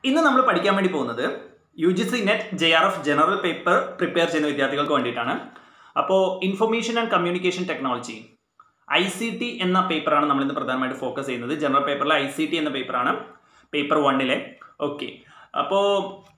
ഇന്ന് നമ്മൾ പഠിക്കാൻ വേണ്ടി പോകുന്നത് U G C NET J R F general paper prepare ചെയ്യുന്ന വിദ്യാർത്ഥികൾക്ക് വേണ്ടിയിട്ടാണ് അപ്പോൾ information and communication technology I C T എന്ന പേപ്പറാണ് നമ്മൾ ഇന്ന് പ്രധാനമായിട്ട് ഫോക്കസ് ചെയ്യുന്നത് ജനറൽ പേപ്പറിലെ ഐ സി ടി എന്ന പേപ്പറാണ് പേപ്പർ വണ്ണിലെ ഓക്കെ അപ്പോൾ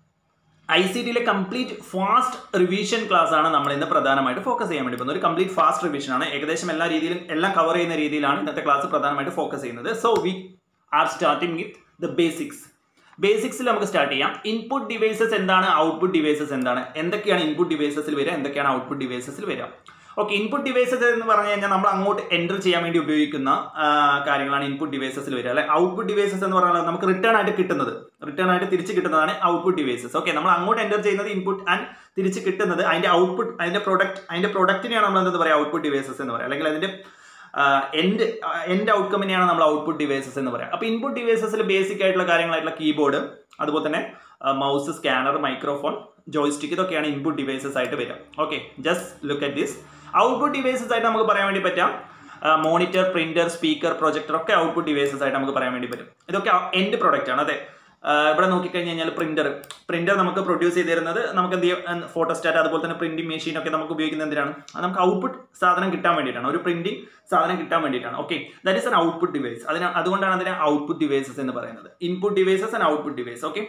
ഐ സി ടിയിലെ കംപ്ലീറ്റ് ഫാസ്റ്റ് റിവിഷൻ ക്ലാസ് ആണ് നമ്മൾ ഇന്ന് പ്രധാനമായിട്ട് ഫോക്കസ് ചെയ്യാൻ വേണ്ടി പോകുന്നത് ഒരു കംപ്ലീറ്റ് ഫാസ്റ്റ് റിവിഷൻ ആണ് ഏകദേശം എല്ലാ രീതിയിലും എല്ലാം കവർ ചെയ്യുന്ന രീതിയിലാണ് ഇന്നത്തെ ക്ലാസ് പ്രധാനമായിട്ട് ഫോക്കസ് ചെയ്യുന്നത് so we are starting with the basics ബേസിക്സിൽ നമുക്ക് സ്റ്റാർട്ട് ചെയ്യാം ഇൻപുട്ട് ഡിവൈസസ് എന്താണ് ഔട്ട്പുട്ട് ഡിവൈസസ് എന്താണ് എന്തൊക്കെയാണ് ഇൻപുട്ട് ഡിവൈസസിൽ വരിക എന്തൊക്കെയാണ് ഔട്ട്പുട്ട് ഡിവൈസസിൽ വരിക ഓക്കെ ഇൻപുട്ട് ഡിവൈസസ് എന്ന് പറഞ്ഞു കഴിഞ്ഞാൽ നമ്മൾ അങ്ങോട്ട് എൻ്റർ ചെയ്യാൻ വേണ്ടി ഉപയോഗിക്കുന്ന ആ, കാര്യങ്ങളാണ് ഇൻപുട്ട് ഡിവൈസസിൽ വരിക അല്ലെ ഔട്ട്പുട്ട് ഡിവൈസസ് എന്ന് പറഞ്ഞാൽ നമുക്ക് റിട്ടേൺ ആയിട്ട് കിട്ടുന്നത് റിട്ടേൺ ആയിട്ട് തിരിച്ച് കിട്ടുന്നതാണ് ഔട്ട്പുട്ട് ഡിവൈസസ് ഓക്കെ നമ്മൾ അങ്ങോട്ട് എൻ്റർ ചെയ്യുന്നത് ഇൻപുട്ട് ആൻഡ് തിരിച്ച് കിട്ടുന്നത് അതിന്റെ ഔട്ട്പുട്ട് അതിന്റെ പ്രൊഡക്റ്റ് അതിന്റെ പ്രൊഡക്റ്റിനെയാണ് നമ്മൾ എന്താ പറയുക ഔട്ട്പുട്ട് ഡിവൈസസ് എന്ന് പറയുക അല്ലെങ്കിൽ അതിന്റെ എൻഡ് എൻഡ് ഔട്ട്കമ്മിനെയാണ് നമ്മൾ ഔട്ട്പുട്ട് ഡിവൈസസ് എന്ന് പറയുക അപ്പോൾ ഇൻപുട്ട് ഡിവൈസസിൽ ബേസിക് ആയിട്ടുള്ള കാര്യങ്ങളായിട്ടുള്ള കീബോർഡ് അതുപോലെ തന്നെ മൗസ് സ്കാനർ മൈക്രോഫോൺ ജോയ്സ്റ്റിക് ഇതൊക്കെയാണ് ഇൻപുട്ട് ഡിവൈസസ് ആയിട്ട് വരിക okay just look at this output devices ആയിട്ട് നമുക്ക് പറയാൻ വേണ്ടി പറ്റാം മോണിറ്റർ പ്രിന്റർ സ്പീക്കർ പ്രൊജക്ടർ ഒക്കെ ഔട്ട്പുട്ട് ഡിവൈസസ് ആയിട്ട് നമുക്ക് പറയാൻ വേണ്ടി പറ്റും ഇതൊക്കെ എൻഡ് പ്രൊഡക്റ്റ് ആണ് അതെ ആ, ഇവിടെ നോക്കിക്കഴിഞ്ഞ് കഴിഞ്ഞാൽ പ്രിന്റർ പ്രിന്റർ നമുക്ക് പ്രൊഡ്യൂസ് ചെയ്ത് തരുന്നത് നമുക്ക് എന്ത് ചെയ്യും ഫോട്ടോസ്റ്റാറ്റ് അതുപോലെ തന്നെ പ്രിന്റിംഗ് മെഷീൻ ഒക്കെ നമുക്ക് ഉപയോഗിക്കുന്നത് എന്തിനാണ് അത് നമുക്ക് ഔട്ട്പുട്ട് സാധനം കിട്ടാൻ വേണ്ടിയിട്ടാണ് ഒരു പ്രിന്റിംഗ് സാധനം കിട്ടാൻ വേണ്ടിയിട്ടാണ് okay that is an output device അതിന് അതുകൊണ്ടാണ് അതിനെ ഔട്ട്പുട്ട് ഡിവൈസസ് എന്ന് പറയുന്നത് input devices and output device okay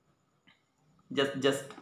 just just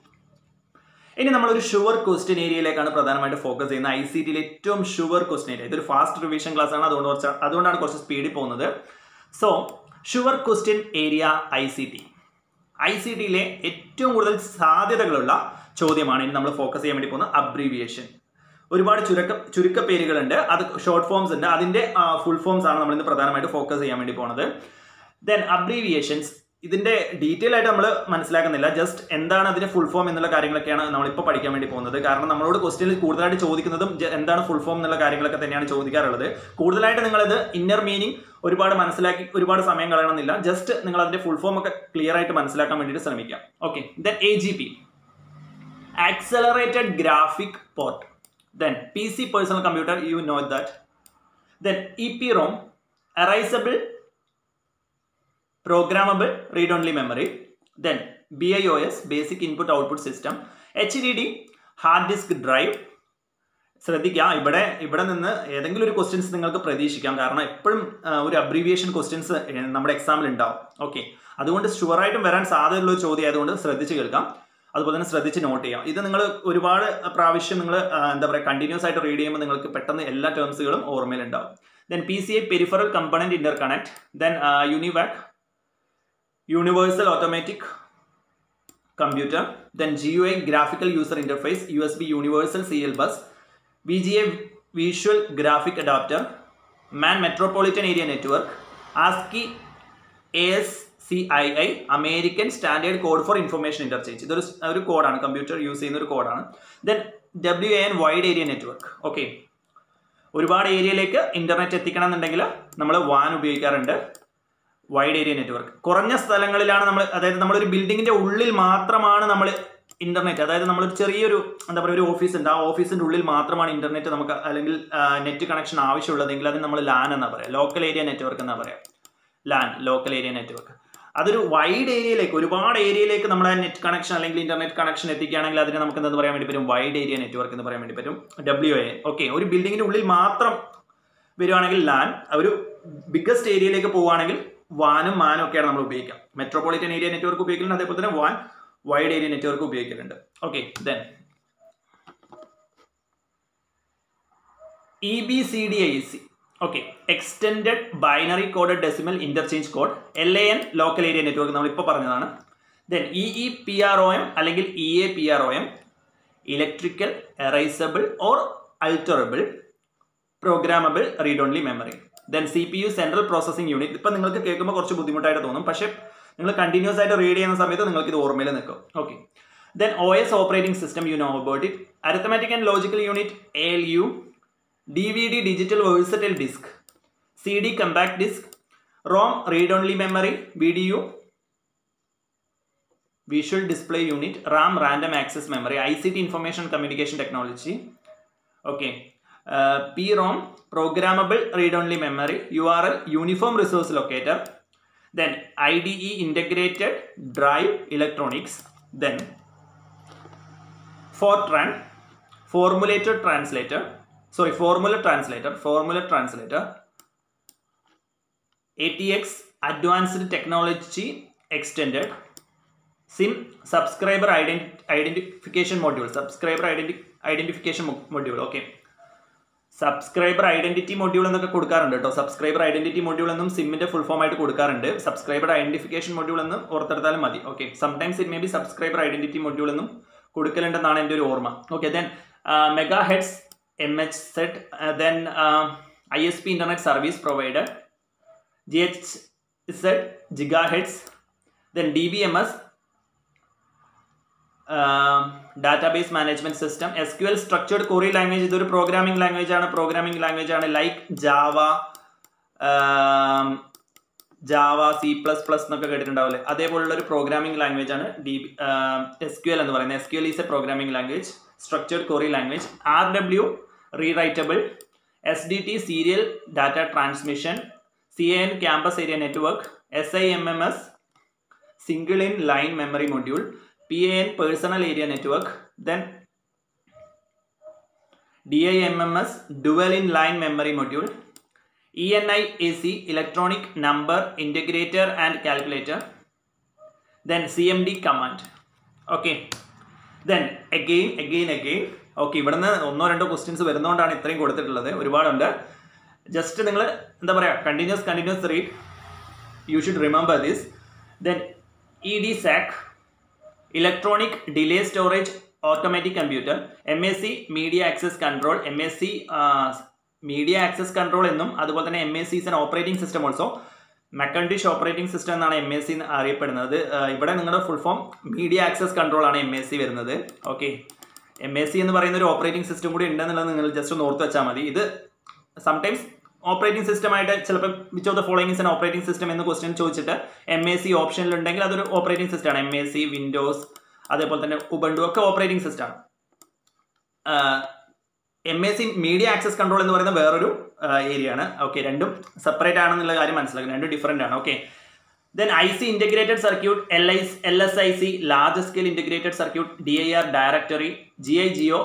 ഇനി നമ്മളൊരു ഷുവർ ക്വസ്റ്റ്യൻ ഏരിയയിലേക്കാണ് പ്രധാനമായിട്ട് ഫോക്കസ് ചെയ്യുന്നത് ഐ സി ടിയിലെ ഏറ്റവും ഷുവർ ക്വസ്റ്റ്യൻ ഏരിയ ഇതൊരു ഫാസ്റ്റ് റിവിഷൻ ക്ലാസ് ആണ് അതുകൊണ്ട് കുറച്ച് അതുകൊണ്ടാണ് കുറച്ച് സ്പീഡിൽ പോകുന്നത് so sure question area I C T I C ടിയിലെ ഏറ്റവും കൂടുതൽ സാധ്യതകളുള്ള ചോദ്യമാണ് ഇനി നമ്മൾ ഫോക്കസ് ചെയ്യാൻ വേണ്ടി പോകുന്നത് അബ്രീവിയേഷൻ ഒരുപാട് ചുരുക്ക ചുരുക്ക പേരുകളുണ്ട് അത് ഷോർട്ട് ഫോംസ് ഉണ്ട് അതിന്റെ ഫുൾ ഫോംസ് ആണ് നമ്മൾ ഇന്ന് പ്രധാനമായിട്ട് ഫോക്കസ് ചെയ്യാൻ വേണ്ടി പോകുന്നത് ദെൻ അബ്രീവിയേഷൻസ് ഇതിന്റെ ഡീറ്റെയിൽ ആയിട്ട് നമ്മൾ മനസ്സിലാക്കുന്നില്ല ജസ്റ്റ് എന്താണ് അതിന്റെ ഫുൾ ഫോം എന്നുള്ള കാര്യങ്ങളൊക്കെയാണ് നമ്മളിപ്പോൾ പഠിക്കാൻ വേണ്ടി പോകുന്നത് കാരണം നമ്മളോട് ക്വസ്റ്റ്യനിൽ കൂടുതലായിട്ട് ചോദിക്കുന്നതും ജ- എന്താണ് ഫുൾ ഫോം എന്നുള്ള കാര്യങ്ങളൊക്കെ തന്നെയാണ് ചോദിക്കാറുള്ളത് കൂടുതലായിട്ട് നിങ്ങളിത് ഇന്നർ മീനിങ് ഒരുപാട് മനസ്സിലാക്കി ഒരുപാട് സമയം കളയണമെന്നില്ല ജസ്റ്റ് നിങ്ങൾ അതിന്റെ ഫുൾ ഫോം ഒക്കെ ക്ലിയർ ആയിട്ട് മനസ്സിലാക്കാൻ വേണ്ടിയിട്ട് ശ്രമിക്കാം okay then A G P accelerated graphic port then pc personal computer you know that then eprom erasable programmable read only memory then bios basic input output system hdd hard disk drive ശ്രദ്ധിക്കുക ഇവിടെ ഇവിടെ നിന്ന് ഏതെങ്കിലും ഒരു questions നിങ്ങൾക്ക് പ്രതീക്ഷിക്കാം കാരണം എപ്പോഴും ആ, ഒരു അബ്രീവിയേഷൻ ക്വസ്റ്റ്യൻസ് നമ്മുടെ എക്സാമിൽ ഉണ്ടാവും ഓക്കെ അതുകൊണ്ട് ഷുവറായിട്ടും വരാൻ സാധ്യതയുള്ള ഒരു ചോദ്യം ആയതുകൊണ്ട് ശ്രദ്ധിച്ച് കേൾക്കാം അതുപോലെ തന്നെ ശ്രദ്ധിച്ച് നോട്ട് ചെയ്യാം ഇത് നിങ്ങൾ ഒരുപാട് പ്രാവശ്യം നിങ്ങൾ എന്താ പറയുക കണ്ടിന്യൂസ് ആയിട്ട് റീഡ് ചെയ്യുമ്പോൾ നിങ്ങൾക്ക് പെട്ടെന്ന് എല്ലാ ടേംസുകളും ഓർമ്മയിലുണ്ടാവും then P C I peripheral component interconnect then UNIVAC universal automatic computer then GUI graphical user interface USB universal CL bus VGA visual graphic adapter MAN metropolitan area network ASCII ASCII American standard code for information interchange ഇതൊരു സ്- ഒരു കോഡാണ് computer use ചെയ്യുന്ന ഒരു കോഡാണ് then W N wide area network okay ഒരുപാട് ഏരിയയിലേക്ക് internet എത്തിക്കണം എന്നുണ്ടെങ്കിൽ നമ്മൾ വാൻ ഉപയോഗിക്കാറുണ്ട് വൈഡ് ഏരിയ നെറ്റ്വർക്ക് കുറഞ്ഞ സ്ഥലങ്ങളിലാണ് നമ്മൾ അതായത് നമ്മളൊരു ബിൽഡിങ്ങിന്റെ ഉള്ളിൽ മാത്രമാണ് നമ്മൾ ഇന്റർനെറ്റ് അതായത് നമ്മളൊരു ചെറിയൊരു എന്താ പറയുക ഒരു ഓഫീസ് ഉണ്ട് ആ ഓഫീസിന്റെ ഉള്ളിൽ മാത്രമാണ് ഇന്റർനെറ്റ് നമുക്ക് അല്ലെങ്കിൽ നെറ്റ് കണക്ഷൻ ആവശ്യമുള്ളതെങ്കിൽ അതിന് നമ്മൾ ലാൻ എന്നാ പറയാം ലോക്കൽ ഏരിയ നെറ്റ്വർക്ക് എന്നാ പറയാം ലാൻ ലോക്കൽ ഏരിയ നെറ്റ്വർക്ക് അതൊരു വൈഡ് ഏരിയയിലേക്ക് ഒരുപാട് ഏരിയയിലേക്ക് നമ്മുടെ നെറ്റ് കണക്ഷൻ അല്ലെങ്കിൽ ഇന്റർനെറ്റ് കണക്ഷൻ എത്തിക്കുകയാണെങ്കിൽ അതിനെ നമുക്ക് എന്താ പറയാൻ വേണ്ടി പറ്റും വൈഡ് ഏരിയ നെറ്റ്വർക്ക് എന്ന് പറയാൻ വേണ്ടി പറ്റും ഡബ്ല്യു എ ഓക്കെ ഒരു ബിൽഡിങ്ങിന്റെ ഉള്ളിൽ മാത്രം വരുവാണെങ്കിൽ ലാൻ ഒരു ബിഗ്ഗസ്റ്റ് ഏരിയയിലേക്ക് പോവുകയാണെങ്കിൽ വാനും മാനും ഒക്കെയാണ് നമ്മൾ ഉപയോഗിക്കുക മെട്രോപൊളിറ്റൻ ഏരിയ നെറ്റ്വർക്ക് ഉപയോഗിക്കലുണ്ട് അതേപോലെ തന്നെ വാൻ വൈഡ് ഏരിയ നെറ്റ്വർക്ക് ഉപയോഗിക്കലുണ്ട് okay then E B C D I C okay extended binary coded decimal interchange code L A N local area network നമ്മൾ ഇപ്പോൾ പറഞ്ഞതാണ് then E E P R O M അല്ലെങ്കിൽ E A P R O M electrical erasable or alterable programmable read only memory then C P U central processing unit ഇപ്പം നിങ്ങൾക്ക് കേൾക്കുമ്പോൾ കുറച്ച് ബുദ്ധിമുട്ടായിട്ട് തോന്നും പക്ഷേ നിങ്ങൾ കണ്ടിന്യൂസ് ആയിട്ട് റീഡ് ചെയ്യുന്ന സമയത്ത് നിങ്ങൾക്ക് ഇത് ഓർമ്മയിൽ നിൽക്കും okay then O S operating system you know about it arithmetic and logical unit A L U D V D digital versatile disc C D compact disc ROM read only memory V D U visual display unit RAM random access memory I C T information communication technology okay P ROM programmable read only memory U R L uniform resource locator then IDE integrated drive electronics, then Fortran formulator translator, sorry, formula translator, formula translator, ATX advanced technology extended, SIM subscriber ident- identification module, subscriber identi- identification mo- module, okay. Subscriber identity module എന്നൊക്കെ കൊടുക്കാറുണ്ട് കേട്ടോ subscriber identity module എന്നും സിമ്മിന്റെ full form ആയിട്ട് കൊടുക്കാറുണ്ട് subscriber identification module എന്ന് ഓർത്തെടുത്താലും മതി okay sometimes it may be subscriber identity module എന്നും കൊടുക്കലുണ്ടെന്നാണ് എൻ്റെ ഒരു ഓർമ്മ okay then mega hertz M H Z then I S P internet service provider G H Z giga hertz then D B M S database management system S Q L structured query language ഇതൊരു programming language ആണ് programming language ആണ് like Java Java C plus plus എന്നൊക്കെ കേട്ടിട്ടുണ്ടാവില്ലേ അതേപോലുള്ള ഒരു programming language ആണ് D S Q L എന്ന് പറയുന്നത് S Q L is a programming language structured query language R W rewritable S D T serial data transmission C N campus area network S I M M S single in line memory module PAN personal area network, then DIMMS dual in line memory module, ENI AC electronic number integrator and calculator, then CMD command. Okay, then again, again, again. Okay ഇവിടുന്ന് ഒന്നോ രണ്ടോ questions വരുന്നതുകൊണ്ടാണ് ഇത്രയും കൊടുത്തിട്ടുള്ളത് ഒരുപാടുണ്ട് just നിങ്ങൾ എന്താ പറയുക continuous continuous read you should remember this then E D SAC electronic delay storage automatic computer M S C media access control M S C media access control എന്നും അതുപോലെ തന്നെ M S C is an operating system also Macintosh operating system എന്നാണ് M S C അറിയപ്പെടുന്നത് ഇവിടെ നിങ്ങളുടെ full form media access control ആണ് M S C വരുന്നത് okay M S C എന്ന് പറയുന്ന ഒരു ഓപ്പറേറ്റിംഗ് സിസ്റ്റം കൂടി ഉണ്ടെന്നുള്ളത് നിങ്ങൾ ജസ്റ്റ് ഒന്ന് ഓർത്ത് വെച്ചാൽ മതി ഇത് സംടൈംസ് ഓപ്പറേറ്റിംഗ് സിസ്റ്റം ആയിട്ട് ചിലപ്പോൾ which of the following is an operating system എന്ന് ക്വസ്റ്റ്യൻ ചോദിച്ചിട്ട് എം എ സി ഓപ്ഷനിൽ ഉണ്ടെങ്കിൽ അതൊരു ഓപ്പറേറ്റിംഗ് സിസ്റ്റം ആണ് എം എ സി വിൻഡോസ് അതേപോലെ തന്നെ ഉബണ്ടു ഒക്കെ ഓപ്പറേറ്റിംഗ് സിസ്റ്റം ആണ് M A C media access control എന്ന് പറയുന്ന വേറൊരു ഏരിയ ആണ് ഓക്കെ രണ്ടും സെപ്പറേറ്റ് ആണെന്നുള്ള കാര്യം മനസ്സിലാക്കണം രണ്ടും ഡിഫറെൻ്റ് ആണ് okay then I C integrated circuit L I L S I C large scale integrated circuit D I R directory G I G O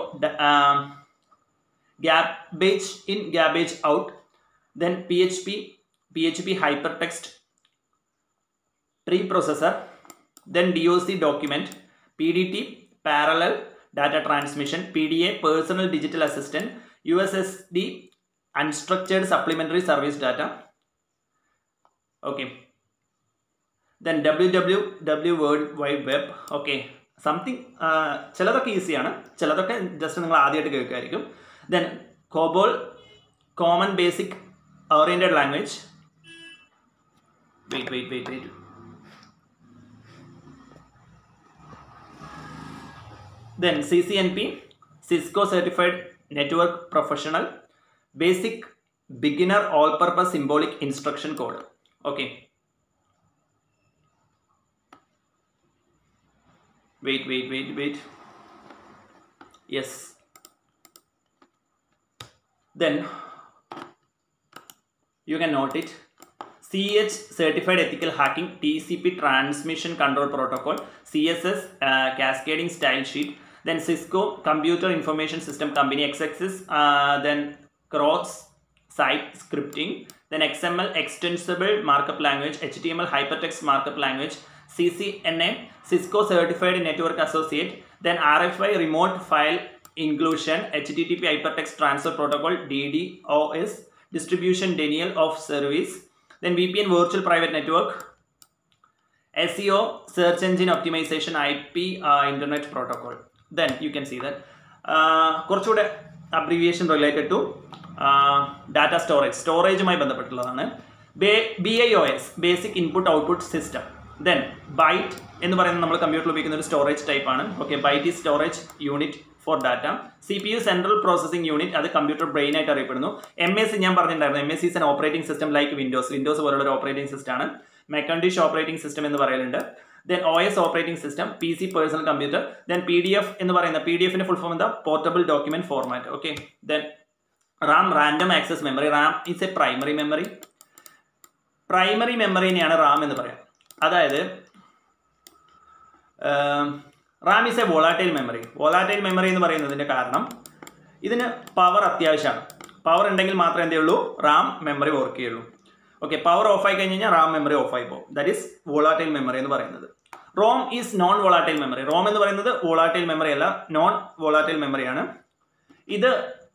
garbage in garbage out then PHP, PHP hypertext preprocessor, then DOC document, PDT, parallel data transmission, PDA, personal digital assistant, USSD, unstructured supplementary service data. Okay. Then www World Wide Web. Okay. Something ചിലതൊക്കെ ഈസിയാണ് ചിലതൊക്കെ just നിങ്ങൾ ആദ്യമായിട്ട് കേൾക്കുമായിരിക്കും then COBOL common basic oriented language wait wait wait wait then ccnp cisco certified network professional basic beginner all purpose symbolic instruction code okay wait wait wait wait yes then you can note it CH certified ethical hacking TCP transmission control protocol CSS uh, cascading style sheet then Cisco computer information system company XXS uh, then cross site scripting then XML extensible markup language HTML hypertext markup language CCNA Cisco certified network associate then RFI remote file inclusion HTTP hypertext transfer protocol DDoS distribution denial of service, then VPN virtual private network, SEO search engine optimization IP uh, internet protocol. Then you can see that. കുറച്ചുകൂടെ abbreviation related to data storage സ്റ്റോറേജുമായി ബന്ധപ്പെട്ടുള്ളതാണ് B I O S basic input output system then byte എന്ന് പറയുന്നത് നമ്മൾ കമ്പ്യൂട്ടറിൽ ഉപയോഗിക്കുന്ന ഒരു storage type ആണ് ഓക്കെ ബൈറ്റ് ഈ storage unit for data C P U central processing unit അത് കമ്പ്യൂട്ടർ ബ്രെയിൻ ആയിട്ട് അറിയപ്പെടുന്നു എം എസ് സി ഞാൻ പറഞ്ഞിട്ടുണ്ടായിരുന്നു M S C an operating system like Windows Windows പോലുള്ള ഒരു ഓപ്പറേറ്റിംഗ് സിസ്റ്റം ആണ് മെക്കൻഡിഷ് ഓപ്പറേറ്റിംഗ് സിസ്റ്റം എന്ന് പറയലുണ്ട് then O S operating system P C personal computer then P D F എന്ന് പറയുന്ന പി ഡി എഫിന്റെ ഫുൾ ഫോം എന്താ portable document format okay then RAM random access memory RAM is a primary memory primary മെമ്മറിനെയാണ് RAM എന്ന് പറയാം അതായത് RAM is a volatile memory volatile memory എന്ന് പറയുന്നതിൻ്റെ കാരണം ഇതിന് പവർ അത്യാവശ്യമാണ് പവർ ഉണ്ടെങ്കിൽ മാത്രമേ എന്തേ ഉള്ളൂ റാം മെമ്മറി വർക്ക് ചെയ്യുള്ളൂ ഓക്കെ പവർ ഓഫ് ആയി കഴിഞ്ഞ് കഴിഞ്ഞാൽ റാം മെമ്മറി ഓഫ് ആയി പോകും ദാറ്റ് ഈസ് വോളാറ്റൈൽ മെമ്മറി എന്ന് പറയുന്നത് ROM is non volatile memory ROM എന്ന് പറയുന്നത് വോളാറ്റൈൽ മെമ്മറി അല്ല നോൺ വോളാറ്റൈൽ മെമ്മറിയാണ് ഇത്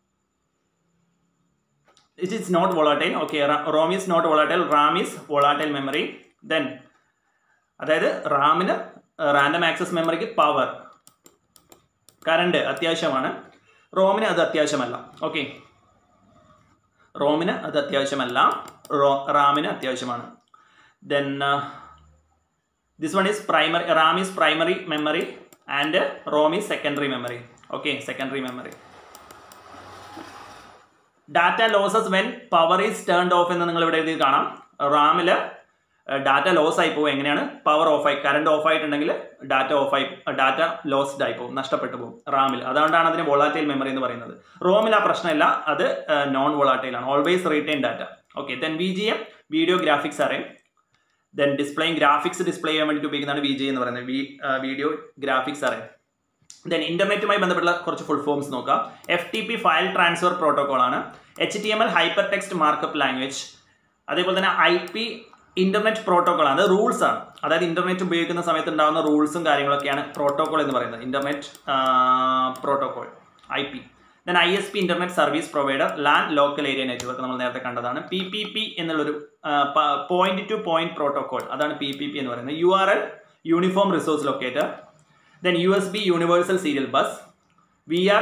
it is not volatile okay ROM is not volatile RAM is volatile memory then അതായത് റാമിന് റാൻഡം ആക്സസ് മെമ്മറിക്ക് പവർ കറണ്ട് അത്യാവശ്യമാണ് റോമിന് അത് അത്യാവശ്യമല്ല ഓക്കെ റോമിന് അത് അത്യാവശ്യമല്ല റോ റാമിന് അത്യാവശ്യമാണ് then this one is primary RAM is primary memory and ROM is secondary memory okay secondary memory data losses when power is turned off എന്ന് നിങ്ങൾ ഇവിടെ എഴുതി കാണാം റാമിൽ ഡാറ്റ ലോസ് ആയി പോകും എങ്ങനെയാണ് പവർ ഓഫ് ആയി കറണ്ട് ഓഫ് ആയിട്ടുണ്ടെങ്കിൽ ഡാറ്റ ഓഫ് ആയി ഡാറ്റ ലോസ്ഡ് ആയി പോകും നഷ്ടപ്പെട്ടു പോകും റാമിൽ അതുകൊണ്ടാണ് അതിന് വോളാറ്റൈൽ മെമ്മറി എന്ന് പറയുന്നത് റോമിൽ ആ പ്രശ്നമില്ല അത് നോൺ വോളാറ്റൈൽ ആണ് always retain data okay then V G M video graphics അറിയാം ദെൻ ഡിസ്പ്ലേയും ഗ്രാഫിക്സ് ഡിസ്പ്ലേ ചെയ്യാൻ വേണ്ടിയിട്ട് ഉപയോഗിക്കുന്നതാണ് വി ജി എന്ന് പറയുന്നത് വീഡിയോ ഗ്രാഫിക്സ് അറിയാം ദെൻ ഇന്റർനെറ്റുമായി ബന്ധപ്പെട്ട കുറച്ച് ഫുൾ ഫോംസ് നോക്കാം F T P file transfer protocol ആണ് H T M L hyper text markup language അതേപോലെ തന്നെ ഐ പി ഇന്റർനെറ്റ് പ്രോട്ടോകോൾ ആണ് അത് റൂൾസ് ആണ് അതായത് ഇന്റർനെറ്റ് ഉപയോഗിക്കുന്ന സമയത്ത് ഉണ്ടാകുന്ന റൂൾസും കാര്യങ്ങളൊക്കെയാണ് പ്രോട്ടോകോൾ എന്ന് പറയുന്നത് internet protocol I P then I S P internet service provider LAN local area network നമ്മൾ നേരത്തെ കണ്ടതാണ് പി പി പി എന്നുള്ളൊരു പോയിന്റ് ടു പോയിന്റ് പ്രോട്ടോകോൾ അതാണ് പി പി പി എന്ന് പറയുന്നത് U R L uniform resource locator then USB Universal Serial Bus, VR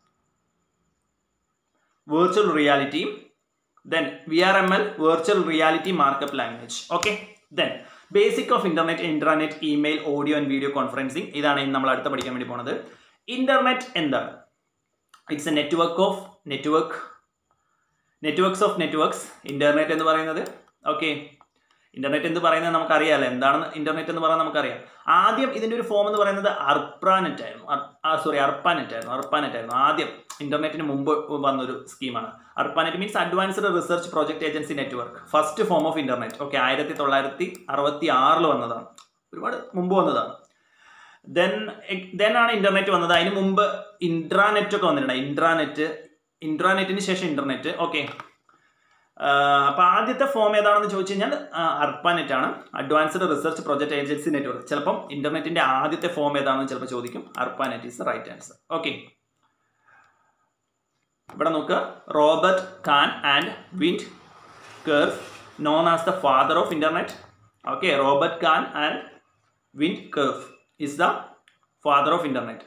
Virtual Reality, then VRML Virtual Reality Markup Language. Okay, then basic of internet intranet email audio and video conferencing ഇതാണ് ഇന്ന് നമ്മൾ അടുത്ത പഠിക്കാൻ വേണ്ടി പോണത് ഇന്റർനെറ്റ് എന്താണ് it's a network of network networks of networks internet എന്ന് പറയുന്നത് ഓക്കെ ഇന്റർനെറ്റ് എന്ന് പറയുന്നത് നമുക്കറിയാമല്ലോ എന്താണ് ഇന്റർനെറ്റ് എന്ന് പറയുന്നത് നമുക്കറിയാം ആദ്യം ഇതിന്റെ ഒരു ഫോം എന്ന് പറയുന്നത് അർപ്പാനെറ്റ് ആയിരുന്നു സോറി അർപ്പാനെറ്റ് ആയിരുന്നു അർപ്പാനെറ്റ് ആയിരുന്നു ആദ്യം ഇന്റർനെറ്റിന് മുമ്പ് വന്നൊരു സ്കീമാണ് ARPANET means advanced research project agency network first form of internet okay ആയിരത്തി തൊള്ളായിരത്തി അറുപത്തി ആറിൽ വന്നതാണ് ഒരുപാട് മുമ്പ് വന്നതാണ് ദെൻ ദെൻ ആണ് ഇന്റർനെറ്റ് വന്നത് അതിന് മുമ്പ് ഇൻട്രാനെറ്റ് ഒക്കെ വന്നിട്ടുണ്ട് ഇൻട്രാനെറ്റ് ഇൻട്രാനെറ്റിന് ശേഷം ഇന്റർനെറ്റ് ഓക്കെ അപ്പോൾ ആദ്യത്തെ ഫോം ഏതാണെന്ന് ചോദിച്ചു കഴിഞ്ഞാൽ അർപ്പാനെറ്റ് ആണ് advanced research project agency network ചിലപ്പം ഇന്റർനെറ്റിന്റെ ആദ്യത്തെ ഫോം ഏതാണെന്ന് ചിലപ്പോൾ ചോദിക്കും അർപ്പാനെറ്റ് ഈസ് റൈറ്റ് ആൻസർ ഓക്കെ ഇവിടെ നോക്കുക Robert can and wind curve known as the father of internet okay Robert can and wind curve is the father of internet